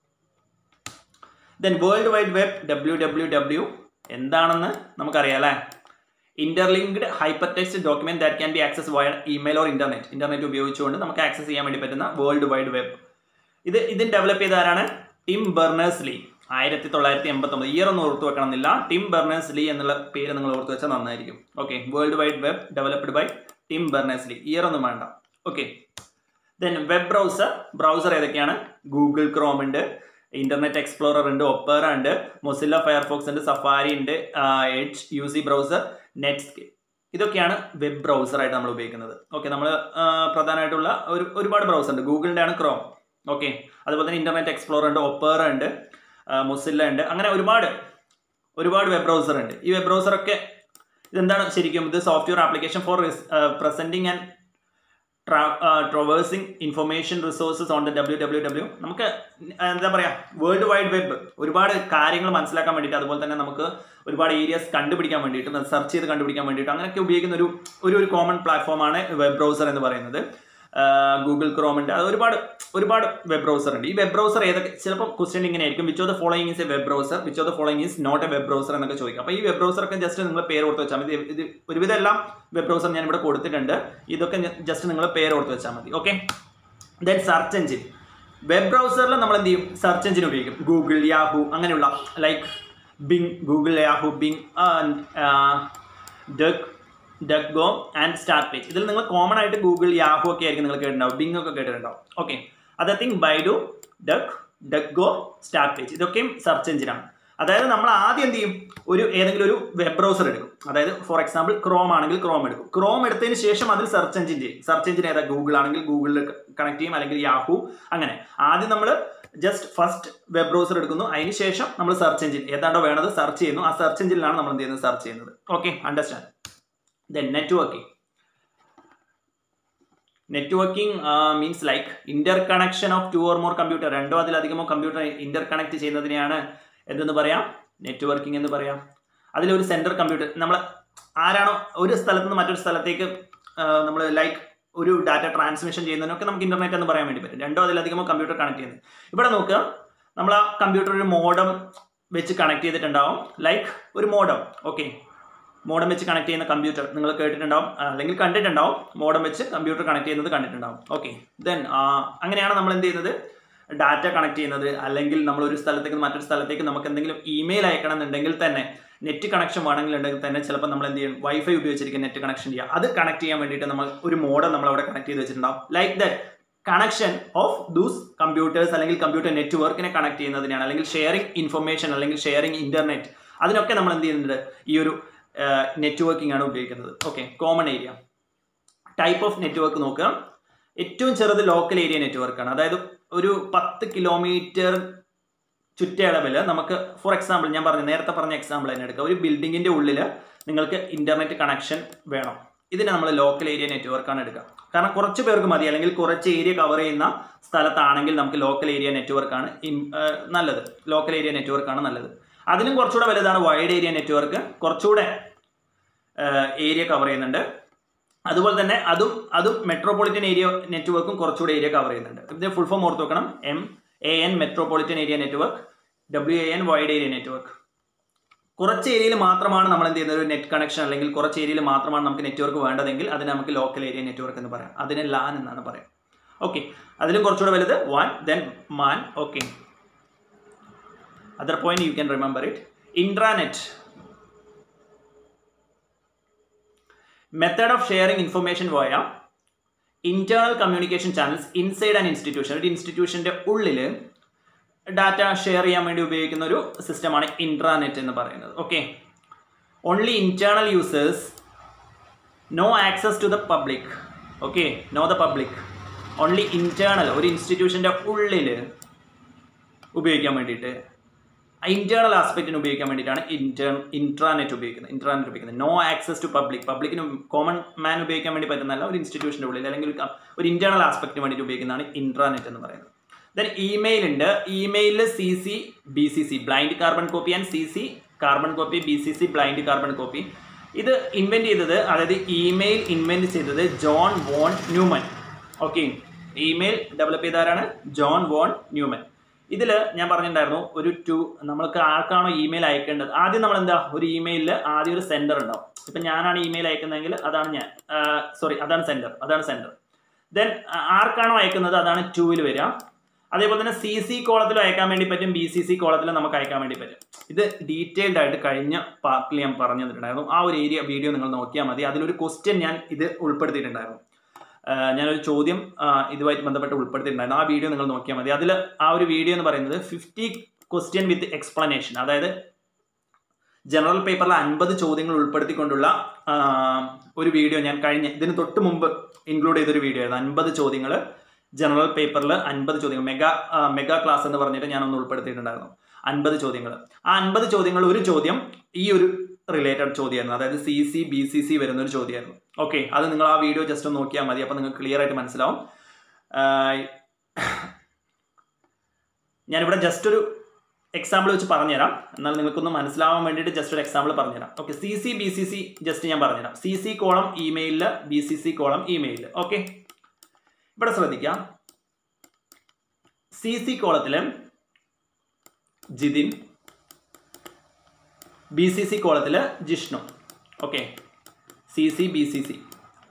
then world wide web W W W എന്താണെന്ന് നമുക്കറിയാം അല്ലേ interlinked hyper text document that can be access വയ email or internet internet ഉപയോഗിച്ചുകൊണ്ട് നമുക്ക് access ചെയ്യാൻ വേണ്ടി പറ്റുന്ന world wide web ഇത് ഇതിന് ഡെവലപ്പ് ചെയ്ത ആരാണ് ടിം ബെർണേഴ്സ് ലീ ആയിരത്തി തൊള്ളായിരത്തി എൺപത്തി ഒമ്പത് ഇയർ ഒന്നും ഓർത്തു വെക്കണമെന്നില്ല ടിം ബെർണേഴ്സ് ലീ എന്നുള്ള പേര് നിങ്ങൾ ഓർത്തു വെച്ചാൽ നന്നായിരിക്കും okay world wide web developed by Tim Berners Lee year ഒന്നും വേണ്ട okay then web browser browser ഏതൊക്കെയാണ് ഗൂഗിൾ ക്രോം ഉണ്ട് ഇന്റർനെറ്റ് എക്സ്പ്ലോറർ ഉണ്ട് ഒപ്പേറ ഉണ്ട് മൊസില്ല ഫയർഫോക്സ് ഉണ്ട് സഫാരി ഉണ്ട് H U C browser Netscape ഇതൊക്കെയാണ് വെബ് ബ്രൗസറായിട്ട് നമ്മൾ ഉപയോഗിക്കുന്നത് ഓക്കെ നമ്മൾ പ്രധാനമായിട്ടുള്ള ഒരു ഒരുപാട് ബ്രൗസർ ഉണ്ട് ഗൂഗിളിൻ്റെ ആണ് ക്രോം ഓക്കെ അതുപോലെ തന്നെ ഇന്റർനെറ്റ് എക്സ്പ്ലോറർ ഉണ്ട് ഒപ്പേറ ഉണ്ട് മൊസില്ല ഉണ്ട് അങ്ങനെ ഒരുപാട് ഒരുപാട് വെബ് ബ്രൗസർ ഉണ്ട് ഈ വെബ് ബ്രൗസറൊക്കെ ഇതെന്താണ് ശരിക്കും ഇത് software application for presenting and traversing information resources on the W W W നമുക്ക് എന്താ പറയുക വേൾഡ് വൈഡ് വെബ് ഒരുപാട് കാര്യങ്ങൾ മനസ്സിലാക്കാൻ വേണ്ടിയിട്ട് അതുപോലെ തന്നെ നമുക്ക് ഒരുപാട് ഏരിയസ് കണ്ടുപിടിക്കാൻ വേണ്ടിയിട്ട് സെർച്ച് ചെയ്ത് കണ്ടുപിടിക്കാൻ വേണ്ടിയിട്ട് അങ്ങനെയൊക്കെ ഉപയോഗിക്കുന്ന ഒരു ഒരു ഒരു കോമൺ പ്ലാറ്റ്ഫോമാണ് വെബ് ബ്രൗസർ എന്ന് പറയുന്നത് ഗൂഗിൾ ക്രോം ഉണ്ട് അത് ഒരുപാട് ഒരുപാട് വെബ് ബ്രൗസർ ഉണ്ട് ഈ വെബ് ബ്രൗസർ ഏതൊക്കെ ചിലപ്പോൾ ക്വസ്റ്റ്യൻ ഇങ്ങനെ ആയിരിക്കും which of the following is a web browser which of the following is not a web browser എന്നൊക്കെ ചോദിക്കും അപ്പോൾ ഈ വെബ് ബ്രൗസർ ഒക്കെ ജസ്റ്റ് നിങ്ങൾ പേര് ഓർത്ത് വെച്ചാൽ മതി ഇത് ഒരുവിധം എല്ലാം വെബ് ബ്രൗസർ ഞാൻ ഇവിടെ കൊടുത്തിട്ടുണ്ട് ഇതൊക്കെ ജസ്റ്റ് നിങ്ങൾ പേര് ഓർത്ത് വെച്ചാൽ മതി okay then search engine web ബ്രൗസറിൽ നമ്മൾ എന്ത് ചെയ്യും സെർച്ച് എഞ്ചിൻ ഉപയോഗിക്കും ഗൂഗിൾ യാഹു അങ്ങനെയുള്ള like Bing Google Yahoo Bing DuckDuckGo and Startpage ഇതിൽ നിങ്ങൾ കോമൺ ആയിട്ട് ഗൂഗിൾ യാഹു ഒക്കെ ആയിരിക്കും നിങ്ങൾ കേട്ടിട്ടുണ്ടാവും ബിങ് ഒക്കെ കേട്ടിട്ടുണ്ടാവും okay other thing Baidu DuckDuckGo Startpage ഇതൊക്കെയും സെർച്ച് എഞ്ചിനാണ് അതായത് നമ്മൾ ആദ്യം എന്ത് ചെയ്യും ഒരു ഏതെങ്കിലും ഒരു വെബ് ബ്രൗസർ എടുക്കും അതായത് ഫോർ എക്സാമ്പിൾ ക്രോം ആണെങ്കിൽ ക്രോം എടുക്കും ക്രോം എടുത്തതിന് ശേഷം അതിൽ സെർച്ച് എഞ്ചിൻ ചെയ്യും സെർച്ച് എഞ്ചിൻ ഏതാ ഗൂഗിൾ ആണെങ്കിൽ ഗൂഗിളിൽ കണക്ട് ചെയ്യും അല്ലെങ്കിൽ യാഹു അങ്ങനെ ആദ്യം നമ്മൾ ജസ്റ്റ് ഫസ്റ്റ് വെബ് ബ്രൗസർ എടുക്കുന്നു അതിന് ശേഷം നമ്മൾ സെർച്ച് എഞ്ചിൻ ഏതാണ്ടോ വേണത് സെർച്ച് ചെയ്യുന്നു ആ സെർച്ച് എഞ്ചിനിലാണ് നമ്മൾ എന്ത് ചെയ്യുന്നത് സെർച്ച് ചെയ്യുന്നത് okay understand then networking networking means like interconnection of two or more computer രണ്ടോ അതിലധികമോ കമ്പ്യൂട്ടർ ഇന്റർ കണക്ട് ചെയ്യുന്നതിനെയാണ് എന്തെന്ന് പറയാം നെറ്റ്വർക്കിംഗ് എന്ന് പറയാം അതിലൊരു സെൻട്രൽ കമ്പ്യൂട്ടർ നമ്മൾ ആരാണോ ഒരു സ്ഥലത്ത് നിന്ന് മറ്റൊരു സ്ഥലത്തേക്ക് നമ്മൾ ലൈക്ക് ഒരു ഡാറ്റ ട്രാൻസ്മിഷൻ ചെയ്യുന്നതിനൊക്കെ നമുക്ക് ഇന്റർനെറ്റ് എന്ന് പറയാൻ വേണ്ടി പറ്റും രണ്ടോ അതിലധികമോ കമ്പ്യൂട്ടർ കണക്ട് ചെയ്യുന്നത് ഇവിടെ നോക്കുക നമ്മൾ ആ കമ്പ്യൂട്ടർ ഒരു മോഡം വെച്ച് കണക്ട് ചെയ്തിട്ടുണ്ടാവും ലൈക്ക് ഒരു മോഡം ഓക്കെ മോഡം വെച്ച് കണക്ട് ചെയ്യുന്ന കമ്പ്യൂട്ടർ നിങ്ങൾ കേട്ടിട്ടുണ്ടാവും അല്ലെങ്കിൽ കണ്ടിട്ടുണ്ടാവും മോഡം വെച്ച് കമ്പ്യൂട്ടർ കണക്ട് ചെയ്യുന്നത് കണ്ടിട്ടുണ്ടാവും ഓക്കെ ദെൻ അങ്ങനെയാണ് നമ്മൾ എന്ത് ചെയ്യുന്നത് ഡാറ്റ കണക്ട് ചെയ്യുന്നത് അല്ലെങ്കിൽ നമ്മൾ ഒരു സ്ഥലത്തേക്ക് മറ്റൊരു സ്ഥലത്തേക്ക് നമുക്ക് എന്തെങ്കിലും ഇമെയിൽ അയക്കണം എന്നുണ്ടെങ്കിൽ തന്നെ നെറ്റ് കണക്ഷൻ വേണമെങ്കിലുണ്ടെങ്കിൽ തന്നെ ചിലപ്പോൾ നമ്മൾ എന്ത് ചെയ്യും വൈഫൈ ഉപയോഗിച്ചിരിക്കും നെറ്റ് കണക്ഷൻ ചെയ്യുക അത് കണക്ട് ചെയ്യാൻ വേണ്ടിയിട്ട് നമ്മൾ ഒരു മോഡം നമ്മൾ അവിടെ കണക്ട് ചെയ്ത് വെച്ചിട്ടുണ്ടാവും like that connection of those computers അല്ലെങ്കിൽ കമ്പ്യൂട്ടർ നെറ്റ്വർക്കിനെ കണക്ട് ചെയ്യുന്നതിനാണ് അല്ലെങ്കിൽ ഷെയറിംഗ് ഇൻഫർമേഷൻ അല്ലെങ്കിൽ ഷെയറിംഗ് ഇന്റർനെറ്റ് അതിനൊക്കെ നമ്മൾ എന്ത് ചെയ്യുന്നുണ്ട് ഈ ഒരു നെറ്റ്വർക്കിംഗ് ആണ് ഉപയോഗിക്കുന്നത് okay common area type of network നോക്കുക ഏറ്റവും ചെറുത് ലോക്കൽ ഏരിയ നെറ്റ്വർക്കാണ് അതായത് ഒരു പത്ത് കിലോമീറ്റർ ചുറ്റളവിൽ നമുക്ക് ഫോർ എക്സാമ്പിൾ ഞാൻ പറഞ്ഞു നേരത്തെ പറഞ്ഞ എക്സാമ്പിൾ തന്നെ എടുക്കുക ഒരു ബിൽഡിങ്ങിന്റെ ഉള്ളിൽ നിങ്ങൾക്ക് ഇന്റർനെറ്റ് കണക്ഷൻ വേണം ഇതിനെ നമ്മൾ ലോക്കൽ ഏരിയ നെറ്റ്വർക്കാണ് എടുക്കുക കാരണം കുറച്ച് പേർക്ക് മതി അല്ലെങ്കിൽ കുറച്ച് ഏരിയ കവർ ചെയ്യുന്ന സ്ഥലത്താണെങ്കിൽ നമുക്ക് ലോക്കൽ ഏരിയ നെറ്റ്വർക്കാണ് നല്ലത് ലോക്കൽ ഏരിയ നെറ്റ്വർക്കാണ് നല്ലത് അതിലും കുറച്ചുകൂടെ വലുതാണ് വൈഡ് ഏരിയ നെറ്റ്വർക്ക് കുറച്ചുകൂടെ ഏരിയ കവർ ചെയ്യുന്നുണ്ട് അതുപോലെ തന്നെ അതും അതും മെട്രോപൊളിറ്റൻ ഏരിയ നെറ്റ്വർക്കും കുറച്ചുകൂടെ ഏരിയ കവർ ചെയ്യുന്നുണ്ട് ഇതിന്റെ ഫുൾ ഫോം ഓർത്ത് വെക്കണം M A N metropolitan area network W A N wide area network കുറച്ച് ഏരിയയിൽ മാത്രമാണ് നമ്മൾ എന്ത് ചെയ്യുന്നത് ഒരു നെറ്റ് കണക്ഷൻ അല്ലെങ്കിൽ കുറച്ച് ഏരിയയിൽ മാത്രമാണ് നമുക്ക് നെറ്റ്വർക്ക് വേണ്ടതെങ്കിൽ അതിന് നമുക്ക് ലോക്കൽ ഏരിയ നെറ്റ്വർക്ക് എന്ന് പറയാം അതിന് ലാൻ എന്നാണ് പറയാം ഓക്കെ അതിലും കുറച്ചുകൂടെ വലുത് one than MAN okay other point you can remember it intranet method of sharing information via internal communication channels inside an institution ഒരു ഇൻസ്റ്റിറ്റ്യൂഷന്റെ ഉള്ളിൽ ഡാറ്റ ഷെയർ ചെയ്യാൻ വേണ്ടി ഉപയോഗിക്കുന്ന ഒരു സിസ്റ്റമാണ് ഇൻട്രാനെറ്റ് എന്ന് പറയുന്നത് okay only internal users no access to the public okay no the public only internal ഒരു ഇൻസ്റ്റിറ്റ്യൂഷന്റെ ഉള്ളിൽ ഉപയോഗിക്കാൻ വേണ്ടിയിട്ട് ഇന്റേണൽ ആസ്പെക്റ്റിന് ഉപയോഗിക്കാൻ വേണ്ടിയിട്ടാണ് ഇന്റേൺ ഇൻട്രാനെറ്റ് ഉപയോഗിക്കുന്നത് ഇൻട്രാനെറ്റ് ഉപയോഗിക്കുന്നത് നോ ആക്സസ് ടു പബ്ലിക് പബ്ലിക്കിന് കോമൺ മാൻ ഉപയോഗിക്കാൻ വേണ്ടി പറ്റുന്നല്ല ഒരു ഇൻസ്റ്റിറ്റ്യൂഷൻ്റെ ഉള്ളിൽ അല്ലെങ്കിൽ ഒരു ക- ഒരു ഇന്റേണൽ ആസ്പെക്റ്റിന് വേണ്ടിയിട്ട് ഉപയോഗിക്കുന്നതാണ് ഇൻട്രാനെറ്റ് എന്ന് പറയുന്നത് ദെൻ ഇമെയിൽ ഉണ്ട് ഇമെയിലിൽ C C B C C blind carbon copy and C C carbon copy B C C blind carbon copy ഇത് ഇൻവെന്റ് ചെയ്തത് അതായത് ഇമെയിൽ ഇൻവെന്റ് ചെയ്തത് John Von Neumann okay email develop ചെയ്ത ആരാണ് ജോൺ വോൺ ന്യൂമൻ ഇതിൽ ഞാൻ പറഞ്ഞിട്ടുണ്ടായിരുന്നു ഒരു ടു നമ്മൾക്ക് ആർക്കാണോ ഇമെയിൽ അയക്കേണ്ടത് ആദ്യം നമ്മൾ എന്താ ഒരു ഇമെയിലിൽ ആദ്യം ഒരു സെൻഡർ ഉണ്ടാവും ഇപ്പം ഞാനാണ് ഇമെയിൽ അയക്കുന്നതെങ്കിൽ അതാണ് ഞാൻ സോറി അതാണ് സെൻഡർ അതാണ് സെൻഡർ ദെൻ ആർക്കാണോ അയക്കുന്നത് അതാണ് ടൂവിൽ വരിക അതേപോലെ തന്നെ സി സി കോളത്തിൽ അയക്കാൻ വേണ്ടി പറ്റും ബി സി സി കോളത്തിൽ നമുക്ക് അയക്കാൻ വേണ്ടി പറ്റും ഇത് ഡീറ്റെയിൽഡ് ആയിട്ട് കഴിഞ്ഞ പാർട്ടിൽ ഞാൻ പറഞ്ഞു തന്നിട്ടുണ്ടായിരുന്നു ആ ഒരു ഏരിയ വീഡിയോ നിങ്ങൾ നോക്കിയാൽ മതി അതിലൊരു ക്വസ്റ്റ്യൻ ഞാൻ ഇത് ഉൾപ്പെടുത്തിയിട്ടുണ്ടായിരുന്നു ആ, ഞാനൊരു ചോദ്യം ആ, ഇതുമായിട്ട് ബന്ധപ്പെട്ട് ഉൾപ്പെടുത്തിയിട്ടുണ്ടായിരുന്നു ആ വീഡിയോ നിങ്ങൾ നോക്കിയാൽ മതി അതിൽ ആ ഒരു വീഡിയോ എന്ന് പറയുന്നത് ഫിഫ്റ്റി ക്വസ്റ്റ്യൻ വിത്ത് എക്സ്പ്ലനേഷൻ അതായത് ജനറൽ പേപ്പറിൽ അൻപത് ചോദ്യങ്ങൾ ഉൾപ്പെടുത്തിക്കൊണ്ടുള്ള ആ, ഒരു വീഡിയോ ഞാൻ കഴിഞ്ഞ ഇതിന് തൊട്ട് മുമ്പ് ഇൻക്ലൂഡ് ചെയ്തൊരു വീഡിയോ ആയിരുന്നു അൻപത് ചോദ്യങ്ങൾ ജനറൽ പേപ്പറിൽ അൻപത് ചോദ്യങ്ങൾ മെഗാ ആ, മെഗാ ക്ലാസ് എന്ന് പറഞ്ഞിട്ട് ഞാനൊന്ന് ഉൾപ്പെടുത്തിയിട്ടുണ്ടായിരുന്നു അൻപത് ചോദ്യങ്ങൾ ആ അൻപത് ചോദ്യങ്ങൾ ഒരു ചോദ്യം ഈ ഒരു റിലേറ്റഡ് ചോദ്യമായിരുന്നു അതായത് C C B C C വരുന്ന ഒരു ചോദ്യമായിരുന്നു ഓക്കെ അത് നിങ്ങൾ ആ വീഡിയോ ജസ്റ്റ് ഒന്ന് നോക്കിയാൽ മതി അപ്പോൾ നിങ്ങൾക്ക് ക്ലിയർ ആയിട്ട് മനസ്സിലാവും ആ, ഞാനിവിടെ ജസ്റ്റ് ഒരു എക്സാമ്പിൾ വെച്ച് പറഞ്ഞുതരാം എന്നാൽ നിങ്ങൾക്കൊന്ന് മനസ്സിലാവാൻ വേണ്ടിയിട്ട് ജസ്റ്റ് ഒരു എക്സാമ്പിൾ പറഞ്ഞുതരാം okay C C B C C just ഞാൻ പറഞ്ഞുതരാം സി സി കോളം ഇമെയിലിൽ ബി സി സി കോളം ഇമെയിലിൽ ഓക്കെ ഇവിടെ ശ്രദ്ധിക്കാം സി സി കോളത്തിൽ ജിതിൻ ബി സി സി കോളത്തിൽ Jishnu okay C C B C C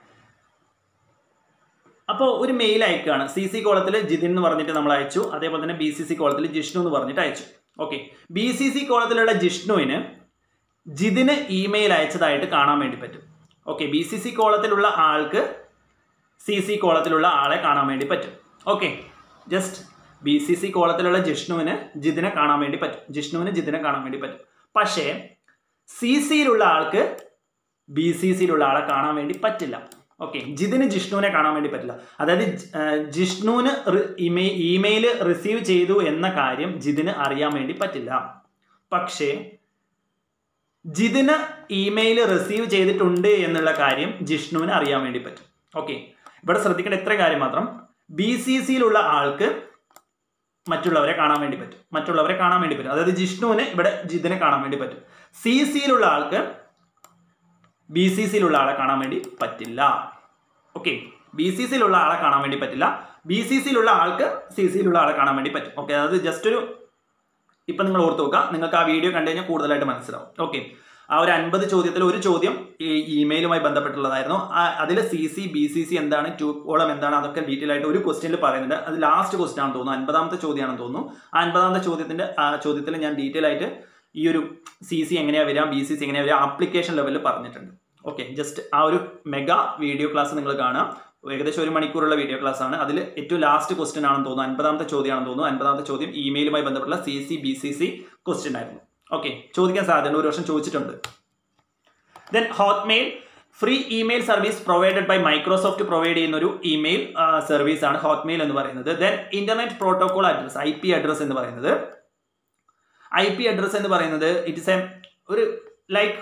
അപ്പോൾ ഒരു മെയിൽ അയക്കുകയാണ് സി സി കോളത്തിൽ ജിതിൻ എന്ന് പറഞ്ഞിട്ട് നമ്മൾ അയച്ചു അതേപോലെ തന്നെ ബി സി സി കോളത്തിൽ ജിഷ്ണു എന്ന് പറഞ്ഞിട്ട് അയച്ചു ഓക്കെ ബി സി സി കോളത്തിലുള്ള ജിഷ്ണുവിന് ജിതിന് ഇമെയിൽ അയച്ചതായിട്ട് കാണാൻ വേണ്ടി പറ്റും ഓക്കെ ബി സി സി കോളത്തിലുള്ള ആൾക്ക് സി സി കോളത്തിലുള്ള ആളെ കാണാൻ വേണ്ടി പറ്റും okay just B C C കോളത്തിലുള്ള ജിഷ്ണുവിന് ജിതിനെ കാണാൻ വേണ്ടി പറ്റും ജിഷ്ണുവിന് ജിതിനെ കാണാൻ വേണ്ടി പറ്റും പക്ഷേ സി സിയിലുള്ള ആൾക്ക് ബി സി സിയിലുള്ള ആളെ കാണാൻ വേണ്ടി പറ്റില്ല ഓക്കെ ജിതിന് ജിഷ്ണുവിനെ കാണാൻ വേണ്ടി പറ്റില്ല അതായത് ജ്- ആ, ജിഷ്ണുവിന് ഇമെയിൽ റിസീവ് ചെയ്തു എന്ന കാര്യം ജിതിന് അറിയാൻ വേണ്ടി പറ്റില്ല പക്ഷേ ജിതിന് ഇമെയിൽ റിസീവ് ചെയ്തിട്ടുണ്ട് എന്നുള്ള കാര്യം ജിഷ്ണുവിന് അറിയാൻ വേണ്ടി പറ്റും ഓക്കെ ഇവിടെ ശ്രദ്ധിക്കേണ്ട ഇത്ര കാര്യം മാത്രം ബി സി സിയിലുള്ള ആൾക്ക് മറ്റുള്ളവരെ കാണാൻ വേണ്ടി പറ്റും മറ്റുള്ളവരെ കാണാൻ വേണ്ടി പറ്റും അതായത് ജിഷ്ണുവിന് ഇവിടെ ജിതിനെ കാണാൻ വേണ്ടി പറ്റും സി സിയിലുള്ള ആൾക്ക് ബി സി സിയിലുള്ള ആളെ കാണാൻ വേണ്ടി പറ്റില്ല ഓക്കെ ബി സി സിയിലുള്ള ആളെ കാണാൻ വേണ്ടി പറ്റില്ല ബി സി സിയിലുള്ള ആൾക്ക് സി സിയിലുള്ള ആളെ കാണാൻ വേണ്ടി പറ്റും ഓക്കെ അതായത് ജസ്റ്റ് ഒരു ഇപ്പം നിങ്ങൾ ഓർത്ത് നോക്കുക നിങ്ങൾക്ക് ആ വീഡിയോ കണ്ടു കഴിഞ്ഞാൽ കൂടുതലായിട്ട് മനസ്സിലാവും ഓക്കെ ആ ഒരു അൻപത് ചോദ്യത്തിൽ ഒരു ചോദ്യം ഈ ഇമെയിലുമായി ബന്ധപ്പെട്ടുള്ളതായിരുന്നു അതിൽ C C B C C എന്താണ് ടു കോളം എന്താണ് അതൊക്കെ ഡീറ്റെയിൽ ആയിട്ട് ഒരു ക്വസ്റ്റ്യനിൽ പറയുന്നുണ്ട് അത് ലാസ്റ്റ് ക്വസ്റ്റ്യൻ ആണെന്ന് തോന്നുന്നു അൻപതാമത്തെ ചോദ്യമാണെന്ന് തോന്നുന്നു ആ അൻപതാമത്തെ ചോദ്യത്തിന്റെ ആ ചോദ്യത്തിൽ ഞാൻ ഡീറ്റെയിൽ ആയിട്ട് ഈ ഒരു സി സി എങ്ങനെയാ വരിക ബി സി സി എങ്ങനെയാ വരിക ആപ്ലിക്കേഷൻ ലെവലിൽ പറഞ്ഞിട്ടുണ്ട് ഓക്കെ ജസ്റ്റ് ആ ഒരു മെഗാ വീഡിയോ ക്ലാസ് നിങ്ങൾ കാണാം ഏകദേശം ഒരു മണിക്കൂറുള്ള വീഡിയോ ക്ലാസ് ആണ് അതിൽ ഏറ്റവും ലാസ്റ്റ് ക്വസ്റ്റ്യൻ ആണെന്ന് തോന്നുന്നു അൻപതാമത്തെ ചോദ്യമാണെന്ന് തോന്നുന്നു അൻപതാമത്തെ ചോദ്യം ഇമെയിലുമായി ബന്ധപ്പെട്ടുള്ള C C B C C question ആയിരുന്നു ഓക്കെ ചോദിക്കാൻ സാധ്യതയുണ്ട് ഒരു വർഷം ചോദിച്ചിട്ടുണ്ട് then Hotmail free email service provided by Microsoft provide ചെയ്യുന്ന ഒരു ഇമെയിൽ സർവീസ് ആണ് ഹോട്ട്മെയിൽ എന്ന് പറയുന്നത് then internet protocol address I P address എന്ന് പറയുന്നത് ഐ പി അഡ്രസ് എന്ന് പറയുന്നത് ഇറ്റ് ഇസ് എ ഒരു ലൈക്ക്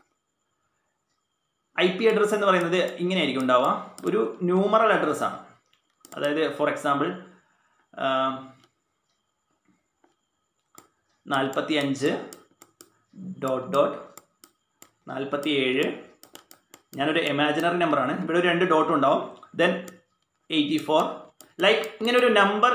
ഐ പി അഡ്രസ് എന്ന് പറയുന്നത് ഇങ്ങനെയായിരിക്കും ഉണ്ടാവുക ഒരു ന്യൂമറൽ അഡ്രസ് ആണ് അതായത് ഫോർ എക്സാമ്പിൾ നാൽപ്പത്തി അഞ്ച് ഡോട്ട് ഡോട്ട് നാൽപ്പത്തി ഏഴ് ഞാനൊരു ഇമാജിനറി നമ്പറാണ് ഇവിടെ ഒരു രണ്ട് ഡോട്ട് ഉണ്ടാവും ദെൻ എയ്റ്റി ഫോർ ലൈക്ക് ഇങ്ങനെ ഒരു നമ്പർ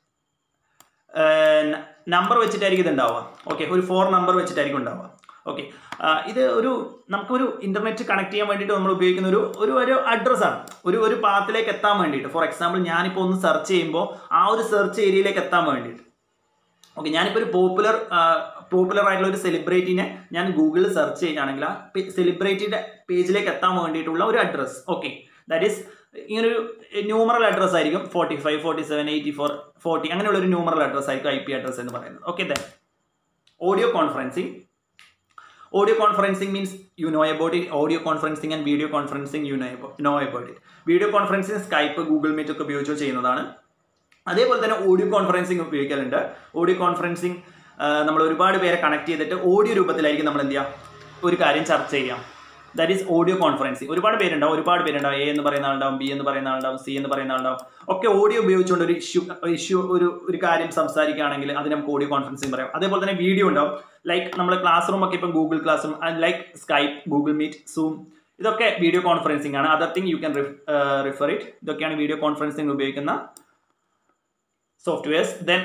നമ്പർ വെച്ചിട്ടായിരിക്കും ഇത് ഉണ്ടാവുക ഓക്കെ ഒരു ഫോർ നമ്പർ വെച്ചിട്ടായിരിക്കും ഉണ്ടാവുക ഓക്കെ ഇത് ഒരു നമുക്കൊരു ഇന്റർനെറ്റ് കണക്ട് ചെയ്യാൻ വേണ്ടിയിട്ട് നമ്മൾ ഉപയോഗിക്കുന്ന ഒരു ഒരു ഒരു അഡ്രസ്സാണ് ഒരു ഒരു പാത്തിലേക്ക് എത്താൻ വേണ്ടിയിട്ട് ഫോർ എക്സാമ്പിൾ ഞാനിപ്പോൾ ഒന്ന് സെർച്ച് ചെയ്യുമ്പോൾ ആ ഒരു സെർച്ച് ഏരിയയിലേക്ക് എത്താൻ വേണ്ടിയിട്ട് ഓക്കെ ഞാനിപ്പോൾ ഒരു പോപ്പുലർ പോപ്പുലർ ആയിട്ടുള്ള ഒരു സെലിബ്രിറ്റിനെ ഞാൻ ഗൂഗിളിൽ സെർച്ച് ചെയ്യുകയാണെങ്കിൽ ആ സെലിബ്രിറ്റിയുടെ പേജിലേക്ക് എത്താൻ വേണ്ടിയിട്ടുള്ള ഒരു അഡ്രസ്സ് ഓക്കെ ദാറ്റ് ഈസ് ഇങ്ങനൊരു ന്യൂമറൽ അഡ്രസ് ആയിരിക്കും forty five forty seven eighty four forty അങ്ങനെയുള്ള ഒരു ന്യൂമറൽ അഡ്രസ് ആയിരിക്കും ഐ പി അഡ്രസ് എന്ന് പറയുന്നത് okay then audio conferencing audio conferencing means you know about it audio conferencing and video conferencing you know about it video conferencing Skype Google Meet ഒക്കെ ഉപയോഗിച്ചോ ചെയ്യുന്നതാണ് അതേപോലെ തന്നെ ഓഡിയോ കോൺഫറൻസിങ് ഉപയോഗിക്കലുണ്ട് audio conferencing നമ്മൾ ഒരുപാട് പേരെ കണക്ട് ചെയ്തിട്ട് ഓഡിയോ രൂപത്തിലായിരിക്കും നമ്മൾ എന്ത് ചെയ്യുക ഒരു കാര്യം ചർച്ച ചെയ്യാം ദാറ്റ് ഈസ് ഓഡിയോ കോൺഫറൻസിങ് ഒരുപാട് പേരുണ്ടാവും ഒരുപാട് പേരുണ്ടാവും എ എന്ന് പറയുന്ന ആളുണ്ടാവും ബി എന്ന് പറയുന്ന ആളുണ്ടാവും സി എന്ന് പറയുന്ന ആളുണ്ടാവും ഒക്കെ ഓഡിയോ ഉപയോഗിച്ചുകൊണ്ട് ഒരു ഇഷ്യൂ ഇഷ്യൂ ഒരു ഒരു കാര്യം സംസാരിക്കുകയാണെങ്കിൽ അത് നമുക്ക് ഓഡിയോ കോൺഫറൻസിങ് പറയാം അതേപോലെ തന്നെ വീഡിയോ ഉണ്ടാവും ലൈക്ക് നമ്മൾ ക്ലാസ് റൂം ഒക്കെ ഇപ്പം Google Classroom like Skype Google Meet Zoom ഇതൊക്കെ വീഡിയോ കോൺഫറൻസിങ് ആണ് other thing you can refer it ഇതൊക്കെയാണ് വീഡിയോ കോൺഫറൻസിങ് ഉപയോഗിക്കുന്ന softwares then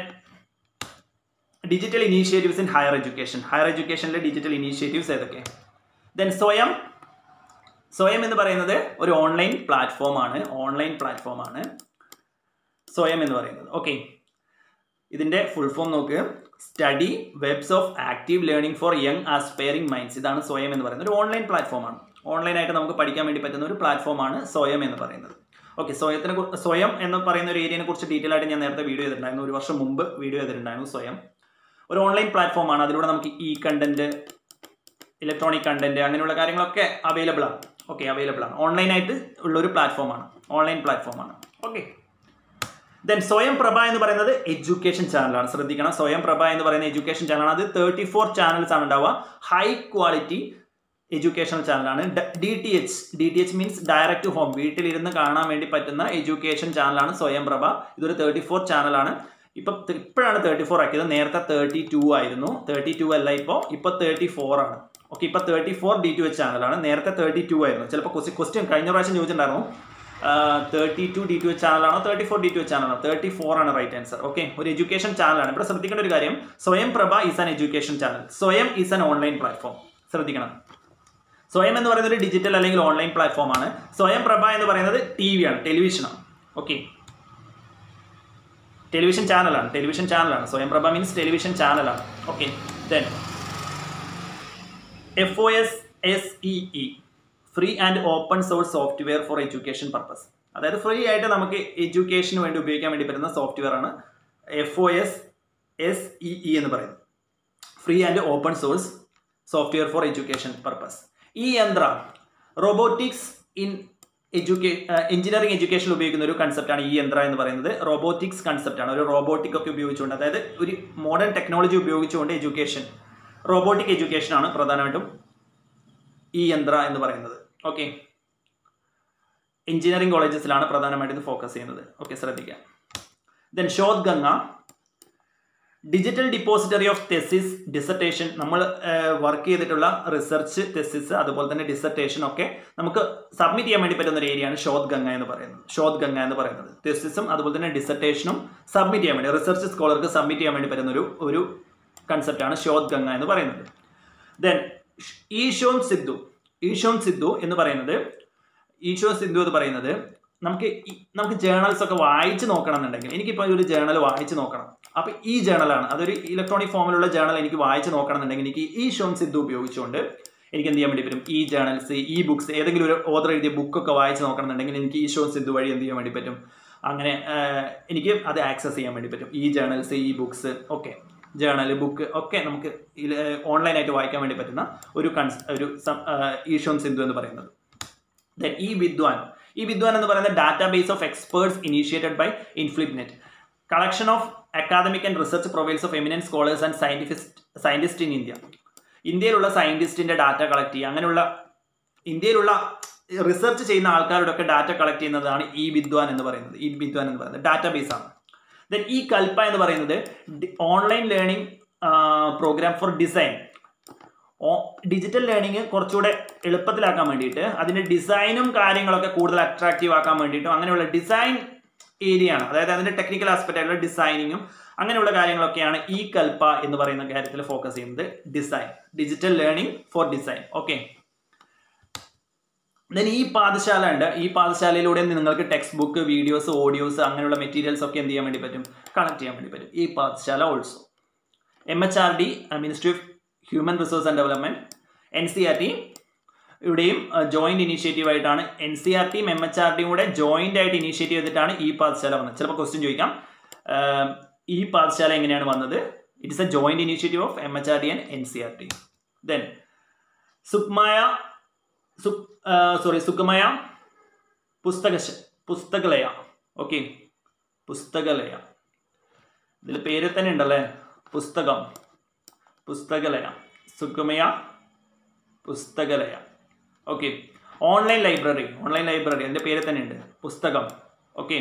digital initiatives in higher education higher എഡ്യൂക്കേഷനിലെ ഡിജിറ്റൽ ഇനീഷ്യേറ്റീവ്സ് ഏതൊക്കെ then Swayam Swayam എന്ന് പറയുന്നത് ഒരു ഓൺലൈൻ പ്ലാറ്റ്ഫോമാണ് ഓൺലൈൻ പ്ലാറ്റ്ഫോമാണ് സ്വയം എന്ന് പറയുന്നത് ഓക്കെ ഇതിൻ്റെ ഫുൾ ഫോം നോക്കുക study webs of active learning for young aspiring minds ഇതാണ് സ്വയം എന്ന് പറയുന്നത് ഒരു ഓൺലൈൻ പ്ലാറ്റ്ഫോമാണ് ഓൺലൈനായിട്ട് നമുക്ക് പഠിക്കാൻ വേണ്ടി പറ്റുന്ന ഒരു പ്ലാറ്റ്ഫോമാണ് സ്വയം എന്ന് പറയുന്നത് ഓക്കെ സ്വയത്തിനെ സ്വയം എന്ന് പറയുന്ന ഒരു ഏരിയനെ കുറിച്ച് ഡീറ്റെയിൽ ആയിട്ട് ഞാൻ നേരത്തെ വീഡിയോ ചെയ്തിട്ടുണ്ടായിരുന്നു ഒരു വർഷം മുമ്പ് വീഡിയോ ചെയ്തിട്ടുണ്ടായിരുന്നു സ്വയം ഒരു ഓൺലൈൻ പ്ലാറ്റ്ഫോമാണ് അതിലൂടെ നമുക്ക് ഇ കണ്ടന്റ് ഇലക്ട്രോണിക് കണ്ടന്റ് അങ്ങനെയുള്ള കാര്യങ്ങളൊക്കെ അവൈലബിൾ ആണ് ഓക്കെ അവൈലബിൾ ആണ് ഓൺലൈനായിട്ട് ഉള്ള ഒരു പ്ലാറ്റ്ഫോമാണ് ഓൺലൈൻ പ്ലാറ്റ്ഫോമാണ് ഓക്കെ ദെൻ സ്വയം പ്രഭ എന്ന് പറയുന്നത് എഡ്യൂക്കേഷൻ ചാനലാണ് ശ്രദ്ധിക്കണം സ്വയം പ്രഭ എന്ന് പറയുന്ന എഡ്യൂക്കേഷൻ ചാനലാണ് അത് തേർട്ടി ഫോർ ചാനൽസ് ആണ് ഉണ്ടാവുക ഹൈ ക്വാളിറ്റി എഡ്യൂക്കേഷണൽ ചാനലാണ് D T H D T H means direct to home വീട്ടിലിരുന്ന് കാണാൻ വേണ്ടി പറ്റുന്ന എഡ്യൂക്കേഷൻ ചാനലാണ് സ്വയം പ്രഭ ഇതൊരു തേർട്ടി ഫോർ ചാനലാണ് ഇപ്പം ഇപ്പോഴാണ് തേർട്ടി ഫോർ ആക്കിയത് നേരത്തെ തേർട്ടി ടു ആയിരുന്നു തേർട്ടി ടു അല്ല ഇപ്പോൾ ഇപ്പോൾ തേർട്ടി ഫോർ ആണ് ഓക്കെ ഇപ്പോൾ thirty four D to H ചാനലാണ് നേരത്തെ തേർട്ടി ടു ആയിരുന്നു ചിലപ്പോൾ ക്വസ്റ്റ്യൻ കഴിഞ്ഞ പ്രാവശ്യം ചോദിച്ചിട്ടുണ്ടായിരുന്നു thirty two D to H ചാനലാണോ thirty four D to H ചാനലാണോ തേർട്ടി ഫോർ ആണ് റൈറ്റ് ആൻസർ ഓക്കെ ഒരു എഡ്യൂക്കേഷൻ ചാനലാണ് ഇവിടെ ശ്രദ്ധിക്കേണ്ട ഒരു കാര്യം Swayam Prabha is an education channel Swayam is an online platform ശ്രദ്ധിക്കണം സ്വയം എന്ന് പറയുന്നത് ഒരു ഡിജിറ്റൽ അല്ലെങ്കിൽ ഓൺലൈൻ പ്ലാറ്റ്ഫോം ആണ് സ്വയം പ്രഭ എന്ന് പറയുന്നത് ടി വി ആണ് ടെലിവിഷനാണ് ഓക്കെ ടെലിവിഷൻ ചാനലാണ് ടെലിവിഷൻ ചാനലാണ് സ്വയം പ്രഭ മീൻസ് ടെലിവിഷൻ ചാനലാണ് okay then F O S S E E free and open source software for education purpose അതായത് ഫ്രീ ആയിട്ട് നമുക്ക് എഡ്യൂക്കേഷന് വേണ്ടി ഉപയോഗിക്കാൻ വേണ്ടി പറ്റുന്ന സോഫ്റ്റ്വെയർ ആണ് F O S S E E എന്ന് പറയുന്നത് free and open source software for education purpose e Yantra robotics in എഡ്യൂക്കേ എഞ്ചിനീയറിംഗ് എഡ്യൂക്കേഷനിൽ ഉപയോഗിക്കുന്ന ഒരു കൺസെപ്റ്റാണ് ഈ യന്ത്ര എന്ന് പറയുന്നത് റോബോട്ടിക്സ് കൺസെപ്റ്റാണ് ഒരു റോബോട്ടിക് ഒക്കെ ഉപയോഗിച്ചുകൊണ്ട് അതായത് ഒരു മോഡേൺ ടെക്നോളജി ഉപയോഗിച്ചുകൊണ്ട് എഡ്യൂക്കേഷൻ റോബോട്ടിക് എഡ്യൂക്കേഷൻ ആണ് പ്രധാനമായിട്ടും ഈ യന്ത്ര എന്ന് പറയുന്നത് ഓക്കെ എഞ്ചിനീയറിംഗ് കോളേജസിലാണ് പ്രധാനമായിട്ടും ഇത് ഫോക്കസ് ചെയ്യുന്നത് ഓക്കെ ശ്രദ്ധിക്കാം then Shodh Ganga digital depository of thesis dissertation നമ്മൾ വർക്ക് ചെയ്തിട്ടുള്ള റിസർച്ച് തെസിസ് അതുപോലെ തന്നെ ഡിസർട്ടേഷൻ ഒക്കെ നമുക്ക് സബ്മിറ്റ് ചെയ്യാൻ വേണ്ടി പറ്റുന്ന ഒരു ഏരിയയാണ് ഷോദ് ഗംഗ എന്ന് പറയുന്നത് ഷോദ് ഗംഗ എന്ന് പറയുന്നത് തെസിസും അതുപോലെ തന്നെ ഡിസർട്ടേഷനും സബ്മിറ്റ് ചെയ്യാൻ വേണ്ടി റിസർച്ച് സ്കോളർക്ക് സബ്മിറ്റ് ചെയ്യാൻ വേണ്ടി പറ്റുന്ന ഒരു ഒരു കൺസെപ്റ്റാണ് ഷോദ് ഗംഗ എന്ന് പറയുന്നത് ദെൻ ഈഷോൻ സിദ്ധു ഈഷോൻ സിദ്ധു എന്ന് പറയുന്നത് ഈശോ സിന്ധു എന്ന് പറയുന്നത് നമുക്ക് ഈ- നമുക്ക് ജേണൽസ് ഒക്കെ വായിച്ച് നോക്കണം എന്നുണ്ടെങ്കിൽ എനിക്കിപ്പോൾ ഒരു ജേണൽ വായിച്ച് നോക്കണം അപ്പോൾ ഈ ജേണലാണ് അതൊരു ഇലക്ട്രോണിക് ഫോമിലുള്ള ജേണൽ എനിക്ക് വായിച്ച് നോക്കണം എന്നുണ്ടെങ്കിൽ എനിക്ക് ഈ ഷോൺ സിദ്ധു ഉപയോഗിച്ചുകൊണ്ട് എനിക്ക് എന്ത് ചെയ്യാൻ വേണ്ടി പറ്റും ഈ ജേണൽസ് ഈ ബുക്സ് ഏതെങ്കിലും ഒരു ഓതർ എഴുതിയ ബുക്കൊക്കെ വായിച്ച് നോക്കണം എന്നുണ്ടെങ്കിൽ എനിക്ക് ഈ ഷോൺ സിദ്ധു വഴി എന്ത് ചെയ്യാൻ വേണ്ടി പറ്റും അങ്ങനെ ആഹ്, എനിക്ക് അത് ആക്സസ് ചെയ്യാൻ വേണ്ടി പറ്റും ഈ ജേണൽസ് ഈ ബുക്സ് ഒക്കെ ജേണൽ ബുക്ക് ഒക്കെ നമുക്ക് ഓൺലൈനായിട്ട് വായിക്കാൻ വേണ്ടി പറ്റുന്ന ഒരു കൺസ് ഒരു സം- ആഹ്, ഈഷോൺ സിന്ധു എന്ന് പറയുന്നത് ദെൻ ഈ വിദ്വാൻ ഈ വിദ്വാൻ എന്ന് പറയുന്നത് database of experts initiated by INFLIBNET collection of academic and research profiles of eminent scholars and scientist scientist in India ഇന്ത്യയിലുള്ള സയൻറ്റിസ്റ്റിൻ്റെ ഡാറ്റ കളക്ട് ചെയ്യുക അങ്ങനെയുള്ള ഇന്ത്യയിലുള്ള റിസർച്ച് ചെയ്യുന്ന ആൾക്കാരുടെ ഒക്കെ ഡാറ്റ കളക്ട് ചെയ്യുന്നതാണ് ഈ വിദ്വാൻ എന്ന് പറയുന്നത് ഈ വിദ്വാൻ എന്ന് പറയുന്നത് ഡാറ്റാബേസ് ആണ് ദെൻ ഈ കൽപ്പ എന്ന് പറയുന്നത് online learning program for design digital learning കുറച്ചുകൂടെ എളുപ്പത്തിലാക്കാൻ വേണ്ടിയിട്ട് അതിൻ്റെ ഡിസൈനും കാര്യങ്ങളൊക്കെ കൂടുതൽ അട്രാക്റ്റീവ് ആക്കാൻ വേണ്ടിയിട്ടും അങ്ങനെയുള്ള ഡിസൈൻ ഏരിയ ആണ് അതായത് അതിൻ്റെ ടെക്നിക്കൽ ആസ്പെക്റ്റ് ആയിട്ടുള്ള ഡിസൈനിങ്ങും അങ്ങനെയുള്ള കാര്യങ്ങളൊക്കെയാണ് ഈ കൽപ്പ എന്ന് പറയുന്ന കാര്യത്തിൽ ഫോക്കസ് ചെയ്യുന്നത് design digital learning for design okay then e Pathshala ഉണ്ട് ഈ പാഠശാലയിലൂടെ നിങ്ങൾക്ക് ടെക്സ്റ്റ് ബുക്ക് വീഡിയോസ് ഓഡിയോസ് അങ്ങനെയുള്ള മെറ്റീരിയൽസ് ഒക്കെ എന്ത് ചെയ്യാൻ വേണ്ടി പറ്റും കണക്ട് ചെയ്യാൻ വേണ്ടി പറ്റും e Pathshala also M H R D ministry of human resource and development N C R T ഇവിടെയും ജോയിന്റ് ഇനീഷ്യേറ്റീവ് ആയിട്ടാണ് എൻ സി ആർ ടിയും എം എച്ച് ആർ ടിയും കൂടെ ജോയിന്റ് ആയിട്ട് ഇനീഷ്യേറ്റ് ചെയ്തിട്ടാണ് ഈ പാഠശാല വന്നത് ചിലപ്പോൾ ക്വസ്റ്റ്യൻ ചോദിക്കാം ആഹ് ഈ പാഠശാല എങ്ങനെയാണ് വന്നത് it is a joint initiative of M H R D and N C R T then Sugamya sorry Sugamya Pustaka Pustakalaya okay Pustakalaya ഇതിൽ പേര് തന്നെ ഉണ്ടല്ലേ പുസ്തകം Pustakalaya Sugamya Pustakalaya okay online library online library അതിൻ്റെ പേര് തന്നെ ഉണ്ട് പുസ്തകം okay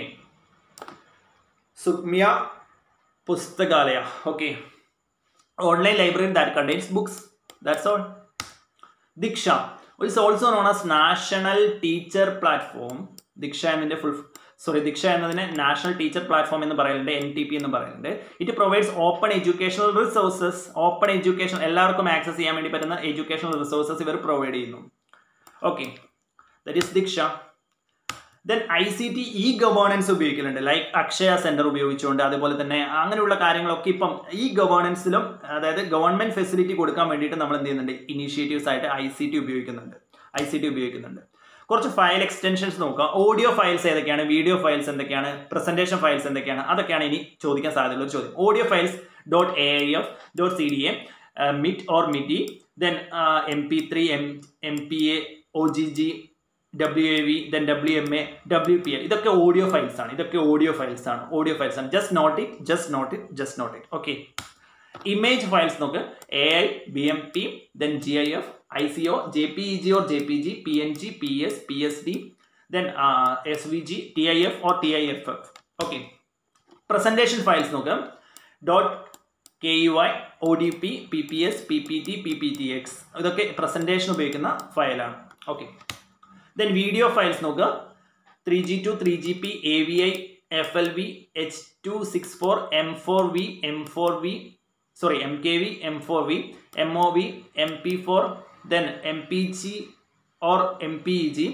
Sugamya Pustakalaya okay online library that contains books that's all Diksha it's also known as national teacher platform Diksha എന്നതിൻ്റെ ഫുൾ സോറി ദിക്ഷ എന്നതിനെ നാഷണൽ ടീച്ചർ പ്ലാറ്റ്ഫോം എന്ന് പറയുന്നുണ്ട് എൻ ടി പി എന്ന് പറയുന്നുണ്ട് it provides open educational resources open education എല്ലാവർക്കും access ചെയ്യാൻ വേണ്ടി പറ്റുന്ന എഡ്യൂക്കേഷണൽ റിസോഴ്സസ് ഇവർ പ്രൊവൈഡ് ചെയ്യുന്നു okay that is Diksha then I C T e governance ഉപയോഗിക്കലുണ്ട് ലൈക്ക് അക്ഷയ സെന്റർ ഉപയോഗിച്ചുകൊണ്ട് അതുപോലെ തന്നെ അങ്ങനെയുള്ള കാര്യങ്ങളൊക്കെ ഇപ്പം ഈ ഗവേണൻസിലും അതായത് ഗവൺമെന്റ് ഫെസിലിറ്റി കൊടുക്കാൻ വേണ്ടിയിട്ട് നമ്മൾ എന്ത് ചെയ്യുന്നുണ്ട് ഇനീഷ്യേറ്റീവ്സ് ആയിട്ട് ഐ സി ടി ഉപയോഗിക്കുന്നുണ്ട് ഐ സി ടി ഉപയോഗിക്കുന്നുണ്ട് കുറച്ച് ഫയൽ എക്സ്റ്റൻഷൻസ് നോക്കുക ഓഡിയോ ഫയൽസ് ഏതൊക്കെയാണ് വീഡിയോ ഫയൽസ് എന്തൊക്കെയാണ് പ്രസന്റേഷൻ ഫയൽസ് എന്തൊക്കെയാണ് അതൊക്കെയാണ് ഇനി ചോദിക്കാൻ സാധ്യതയുള്ള ഒരു ചോദ്യം audio files dot A I F dot C D A MID or MIDI then M P three M M P A O G G W A V then W M A W P L ഇതൊക്കെ audio files ആണ് ഇതൊക്കെ audio files ആണ് audio files ആണ് just note it just note it just note it okay image files നോക്ക് A I B M P then G I F I C O J P E G or J P G P N G P S P S D then S V G T I F or T I F F okay presentation files നോക്ക് dot K U I O D P P P S P P T P P T X ഇതൊക്കെ presentation ഉപയോഗിക്കുന്ന ഫയലാണ് okay then video files നോക്കുക three G two three G P A V I F L V H two six four M four V M four V sorry M K V M four V M O V M P four then M P G or M P E G